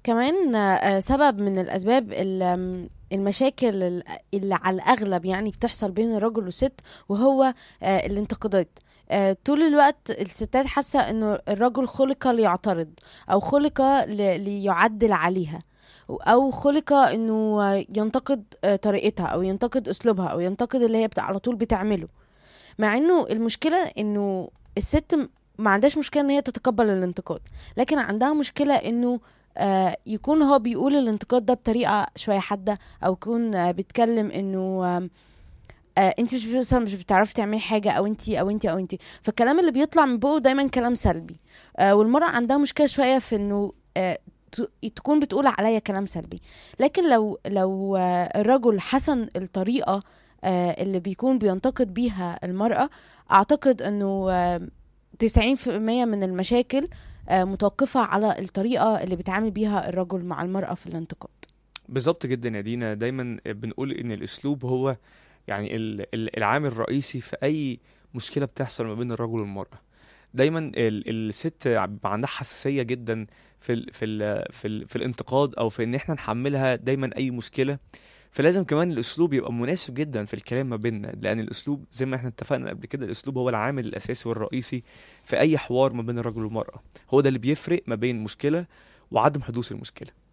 كمان آه، سبب من الأسباب ال- آم، المشاكل ال- اللي على الأغلب يعني بتحصل بين الرجل والست وهو آه، الانتقادات آه، طول الوقت الستات حاسة انه الرجل خلق ليعترض او خلق ل- ليعدل عليها او خلق انه آه، ينتقد آه، طريقتها او ينتقد اسلوبها او ينتقد اللي هي بت- على طول بتعمله مع انه المشكلة انه الست م- ما عندهاش مشكلة ان هي تتقبل الانتقاد لكن عندها مشكلة انه آه، يكون هو بيقول الانتقاد ده بطريقة شوية حادة او يكون آه، بيتكلم انه آم، آه انت مش مثلا مش بتعرفي تعملي حاجه او انت او انت او انت فالكلام اللي بيطلع من بقه دايما كلام سلبي آه والمراه عندها مشكله شويه في انه آه ت- تكون بتقول عليا كلام سلبي لكن لو لو آه الرجل حسن الطريقه آه اللي بيكون بينتقد بيها المراه اعتقد انه آه 90% من المشاكل آه متوقفه على الطريقه اللي بيتعامل بيها الرجل مع المراه في الانتقاد بالظبط جدا يا دينا دايما بنقول ان الاسلوب هو يعني ال- ال- العامل الرئيسي في اي مشكله بتحصل ما بين الرجل والمراه دايما ال- الست بيبقى عندها حساسيه جدا في ال في ال في, ال في الانتقاد او في ان احنا نحملها دايما اي مشكله فلازم كمان الاسلوب يبقى مناسب جدا في الكلام ما بيننا لان الاسلوب زي ما احنا اتفقنا قبل كده الاسلوب هو العامل الاساسي والرئيسي في اي حوار ما بين الرجل والمراه هو ده اللي بيفرق ما بين مشكله وعدم حدوث المشكله